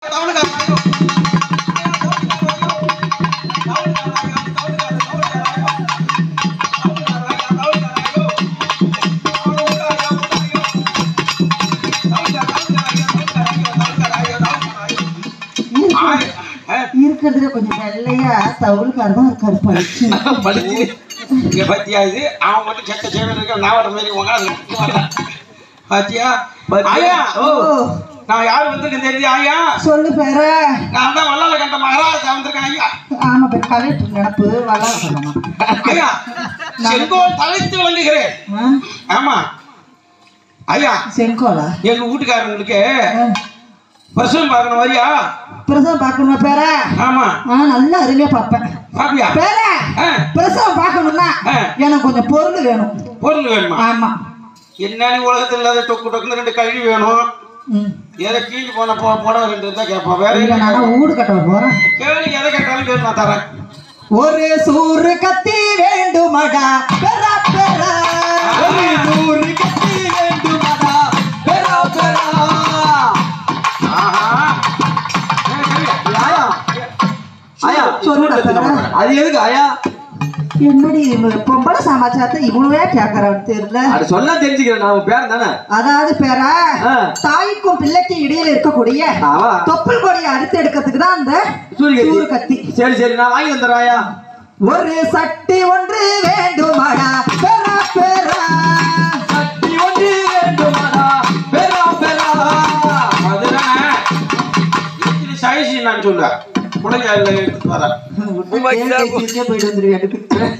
இருக்கிறதுல கொஞ்சம் வெள்ளையா தவுளுக்கார் தான் இருக்காரு படிச்சு படிச்சு இங்க பாத்தியா இது அவன் மட்டும் செத்த சேவன் இருக்க நாவட மாதிரி உட்காந்து பாத்தியா ஆயா ஓ நான் யார் வந்திருக்கேன் தெரியுது ஆயா சொல்லு பேர நான் தான் வல்லால கண்ட மகாராஜா வந்திருக்கேன் ஐயா ஆமா பேர் கலெக்டர் நினப்பு வளர சொல்லணும் ஐயா செங்கோல் தலைத்து விளங்குகிறேன் ஆ? ஆமா ஐயா செங்கோலா எங்க வீட்டுக்காரங்களுக்கு ஆ. பிரசவம் பார்க்கணும் வரியா பிரசவம் பார்க்கணுமா பேர ஆமா ஆ நல்லா அருமையா பார்ப்பேன் பாப்பியா பேர ஆ, பிரசவம் பார்க்கணும்னா ஆ. எனக்கு கொஞ்சம் பொருள் வேணும் பொருள் வேணுமா ஆமா என்ன நீ உலகத்தில் இல்லாத டொக்கு டொக்குன்னு ரெண்டு கழுவி வேணும் ம் எதை கீழ் போன போ போட ரெண்டு தான் கேட்பான் வேற இல்ல என்ன நான் வீடு கட்ட போறேன் கேள்வி எதை கேட்டாலும் கேட்டு நான் தரேன் ஒரு சூறு கத்தி வேண்டுமடா பெறா பெறா ஒரு சூறு கத்தி வேண்டுமடா பெறா பெறா ஆஹா ஏய், கவி, ஆயா ஆயா சொல்லுடா பெறா அது எதுக்கு ஆயா என்னடி இவங்க பொம்பளை சமாச்சாரத்தை இவ்வளவே கேட்கறான்னு தெரியல அது சொன்னா தெரிஞ்சுக்கிறேன் நான் உன் பேர் தானே அதாவது பேரா ஆ. தாய்க்கும் பிள்ளைக்கும் இடையில இருக்கக்கூடிய ஆமா. தொப்புள் கொடியை அறுத்து எடுக்கிறதுக்கு தான் அந்த சூரிய சூறு கத்தி சரி சரி நான் வாங்கி வந்துடுறேன் ஆயா ஒரு சட்டி ஒன்று வேண்டுமடா பெறா பெறா சட்டி ஒன்று வேண்டுமாடா பெறா பெறா அதுதானே இத்தனை சைஸ் நான் சொல்ல முளைக்க எடுத்து வரேன் போயிட்டு வந்துருவேன் எனக்கு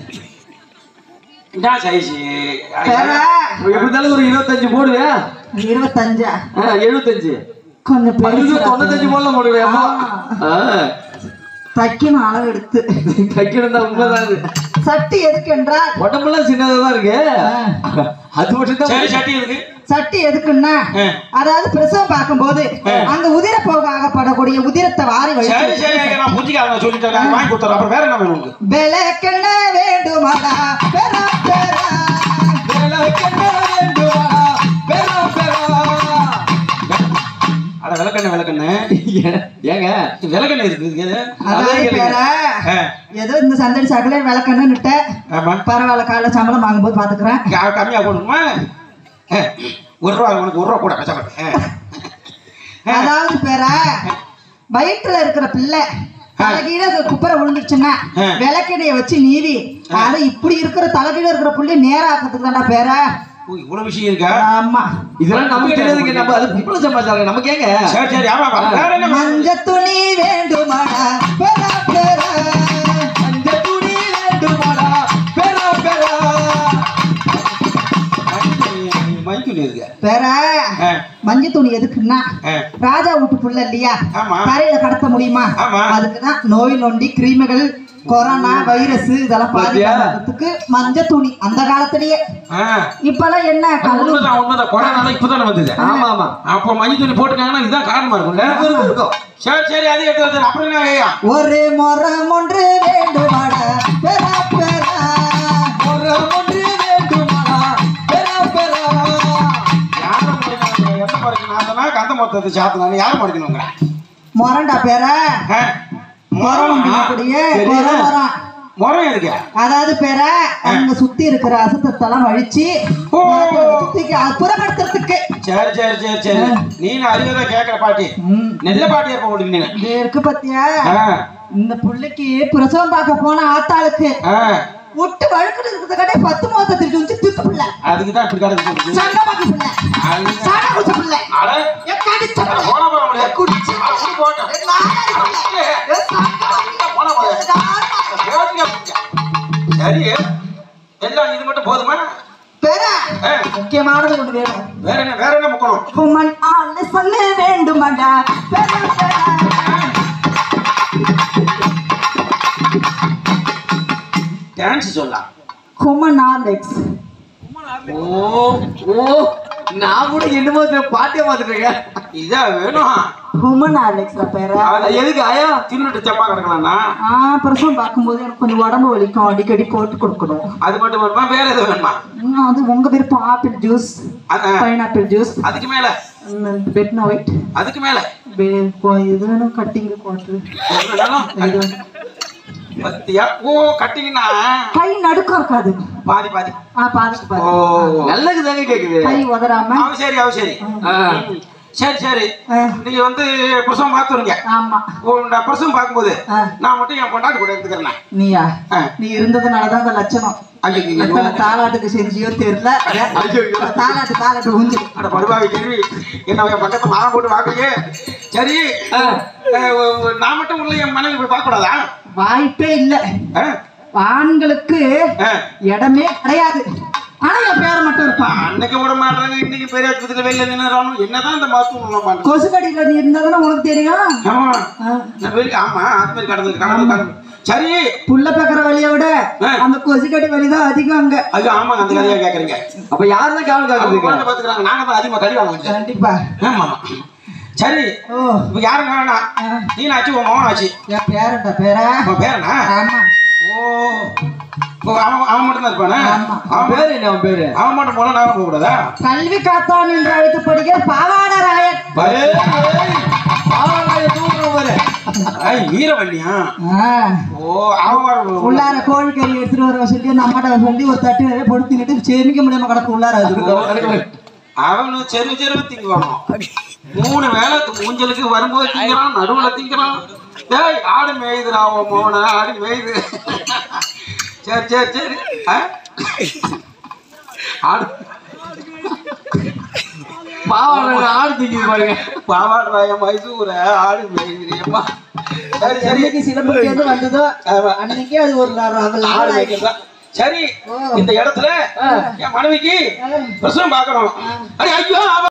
என்ன சைஸ் பெறா எப்படி இருந்தாலும் ஒரு இருபத்தஞ்சு போடுவேன் இருபத்தஞ்சா ஆ, எழுபத்தஞ்சு கொஞ்சம் அது பெருசு தொண்ணூத்தஞ்சு போடல போடுவேன் அம்மா தைக்கணும் அளவு எடுத்து தைக்கணும் தான் உண்மைதான் இது. சட்டி எதுக்கு என்றால் உடம்பெல்லாம் சின்னதா தான் இருக்கு அது மட்டும் சரி தான் சட்டி இருக்கு சட்டி எதுக்குன்னா ஆ. அதாவது பிரசவம் பார்க்கும்போது அங்க உதிர போக ஆகப்படக்கூடிய உதிரத்தை வாரி சரி வச்சு சரி ஐயா, நான் புரிஞ்சுக்காத சொல்லிட்டேன் நான் வாங்கி கொடுத்துறேன் அப்புறம் வேற என்ன வேணும் உங்களுக்கு விளக்கெண்ண வேண்டுமாடா பெறா பெறா விளக்கெண்ண வேண்டுமாடா பெறா பெறா அட விளக்கண்ணு விளக்கண்ணு ஏங்க விளக்கண்ணு இருக்கு எது அதாவது கேளுங்க. பேரா ஆ, ஏதோ இந்த சந்தடி சாக்கல விளக்கெண்ணன்னுட்ட ஆமா பரவாயில்ல காலைல சம்பளம் வாங்கும்போது பாத்துக்கிறேன் க- கம்மியா கொடுக்குமா ஆ, ஒரு ரூபா உனக்கு ஒரு ரூபா கூட கஷ்டப்பட்டு அதாவது பேரா வயிற்றுல இருக்கிற பிள்ளை தலைகீழ குப்பரை விழுந்துருச்சுன்னா ஆ. விளக்கெண்ணைய வச்சு நீவி அது இப்படி இருக்கிற தலைகீழ இருக்கிற புள்ளை நேராக்கிறதுக்கு தான்டா பேரா இவ்வளவு விஷயம் இருக்கா ஆமா இதெல்லாம் நமக்கு தெரியாதுங்க நம்ம அது பொம்பளை சமாச்சாரம் நமக்கு ஏங்க சரி சரி ஆமா ஆமா. வேற என்ன வேணும்? மஞ்ச துணி வேண்டுமாடா பெறா பெறா அந்த துணி வேண்டுமாடா பெறா பெறா மஞ்சள் துணி இருக்கு பெறா ஆ, மஞ்ச துணி எதுக்குன்னா ஆ. ராஜா வீட்டு புள்ள இல்லையா ஆமா. தரையில கடத்த முடியுமா ஆமா. அதுக்குதான் நோய் நொண்டி கிருமிகள் கொரோனா வைரஸ் இதெல்லாம் பாத்தியா? பாதுகாக்கிறதுக்கு மஞ்ச துணி அந்த காலத்திலேயே ஆ, இப்பெல்லாம் என்ன அது கடலு உண்மைதான் உண்மைதான் கொரோனா தான் இப்பதானே வந்தது ஆமா ஆமா அப்போ மஞ்சள் துணி போட்டுக்காங்கன்னா இதுதான் காரணமா இருக்கும்ல இருக்கும், இருக்கும். சரி சரி அது எடுத்து வந்து அப்புறம் என்ன ஐயா ஒரு முறம் ஒன்று வேண்டுமாடா பெறா பெறா ஒரு ஒன்று வேண்டுமாடா பெறா பெறா யாரை முடிக்கணும் எந்த முறைக்கு நான் சொன்னா கந்த மொத்தத்தை சாத்தணும் யாரை முடிக்கணுங்கிற முரண்டா பெறா முறம் அப்படியே தெரியல. முறம் முறம் முறம் எதுக்கு அதாவது பேர அவங்க சுத்தி இருக்கிற அசுத்தத்தெல்லாம் வழிச்சு ஓ. சுத்திக்கு அது புறப்படுத்துறதுக்கு சரி சரி சரி சரி நீங்க அறிவதை கேட்கிற பாட்டி ம். நெல்ல பாட்டியா இருக்க முடியும் நீங்க இது இருக்கு பத்தியா ஆ, இந்த புள்ளைக்கு பிரசவம் பார்க்க போன ஆத்தாளுக்கு ஆ, விட்டு வழுக்குறது இருக்கிறதுக்காட்டே பத்து மாதத்தை திருட்டு வந்து திட்டு பிள்ளை அதுக்கு தான் இப்படி கிடக்கு சண்டை பாக்கி பிள்ளை அதுக்கு- சாண குச்ச பிள்ளை அட, என் கடிச்ச பிள்ளை போன போற முடியாது. குடிச்ச அட, விடு போட்டோம். என் நாடாரி பிள்ளை. என் சாக்கடை பிள்ளை. போன போற. என் நாடாரி பிள்ளை. கேட்டுக்க புடிங்க. சரி எல்லாம் இது மட்டும் போதுமா பேர ஆ, முக்கியமானது ஒன்று வேணும் வேற என்ன வேற என்ன முக்கணும் குமன் ஆளு சொல்ல வேண்டுமாடா பெற பெற டான்ஸ் சொல்லலாம் குமன் ஆலெக்ஸ் ஓ ஓ நான் கூட என்னமோ தெரியல, பாட்டே பார்த்துட்டு இதான் வேணும் குமன் ஆலெக்ஸ்ல பேர அது எதுக்கு ஆயா தின்னுட்டு செப்பா கிடக்கலாம்னா ஆ பிரசவம் பார்க்கும்போது எனக்கு கொஞ்சம் உடம்பு வலிக்கும் அடிக்கடி போட்டு கொடுக்கணும் அது மட்டும் வேணுமா வேற எதுவும் வேணுமா ம், அது உங்க விருப்பம் ஆப்பிள் ஜூஸ் அது- ஆ, பைனாப்பிள் ஜூஸ் அதுக்கு மேல பெட் ஒயிட் அதுக்கு மேல இது வேணும் கட்டிங்க குவாட்ரு பத்தியா ஓ கட்டிங்கன்னா கை நடுக்கம் இருக்காது பாதி பாதி ஆ பாதுக்கு ஓ பாது நல்லது தானே கேக்குது கை உதறாம அவ சரி அவ சரி ஆ. சரி சரி ஆ, நீங்க வந்து பிரசவம் பார்த்துருங்க ஆமா உங்க பிரசவம் பார்க்கும்போது ஆ, நான் மட்டும் என் பொண்டாட்டி கூட எடுத்துக்கிறேன் நீயா ஆ. நீ இருந்ததுனாலதான் அந்த லட்சணம் ஐயோ எத்தனை தாலாட்டுக்கு செஞ்சியோ தெரியல தாலாட்டு தாலாட்டு ஊஞ்சு அட படுவாவி கேள்வி என்ன என் பக்கத்துல மாலை போட்டு வாக்குறியே சரி அஹ், அஹ், நான் மட்டும் உள்ள என் மனைவி போய் பார்க்க கூடாதா வாய்ப்பே இல்ல அஹ், ஆண்களுக்கு அஹ். இடமே கிடையாது ஆனா என் பேரை மட்டும் இருப்பான் அன்னைக்கு விட மாட்டாங்க இன்னைக்கு பெரிய ஆஸ்பத்திரியில வெளில நின்னுறானு என்னதான் இந்த மருத்துவம் பண்றது கொசுக்கடியில நீ இருந்தாதானே உனக்கு தெரியும் ஆமா ஆ, நான் வெளிய ஆமா அது மாதிரி கடந்து கடந்து கடந்து சரி புள்ள பெக்கிற வழியை விட ஆ. அந்த கொசுக்கடி வலிதான் அதிகம் அங்க ஐயோ ஆமாங்க அந்த கதையா கேக்குறீங்க அப்ப யாருதான் காவல் அவங்க காக்குறதுக்கு குழந்தை பாத்துக்கிறாங்க நாங்க தான் அதிகமா கடி வாங்க கண்டிப்பா ஆமா ஆமா சரி ஓ இப்ப யாருங்க வேணாம் ஆ, நீ ஆச்சு உன் மகன் ஆச்சு என் பேரன்டா பேரா உன் பேரனா ஆமா ஓ ஓ, அவன் அவன் மட்டும் தான் இருப்பானே ஆமா. அவன் அவன் பேரு என்ன அவன் பேரு அவன் மட்டும் போனா நாங்க போக கூடாதா கல்வி காத்தான் என்று அழைக்கப்படுகிற பாவாடராயன் ஐய் வீரவல்லியா ஆ, ஓ அவன் உள்ளார கோழிக்கறி எடுத்துட்டு வர சொல்லி அந்த அம்மாட்ட சொல்லி ஒரு தட்டு நிறைய பொடுத்திக்கிட்டு சேமிக்க முடியாம கிடக்கு உள்ளார அது அவனு செருவு செருவு திங்குவானோ மூணு வேளை ஊஞ்சலுக்கு வரும்போது திங்கிறான் நடுவுல திங்கிறான் டேய் ஆடு மேயுதுடா உன் மோன ஆடு மேயுது சரி சரி சரி ஆ? ஆடு பாவம் ஆடு திங்கிது பாருங்க பாவாடுறாய மைசூர ஆடு மேயுது அம்மா சரி சரி என்னைக்கு சிலம்புக்கு எது வந்ததோ ஆமா. அன்னைக்கே அது ஒரு நாள் ஆடு ஆள் மேய்க்கிறதா சரி இந்த இடத்துல என் மனைவிக்கு பிரசவம் பார்க்கணும் அடி ஐயோ அவ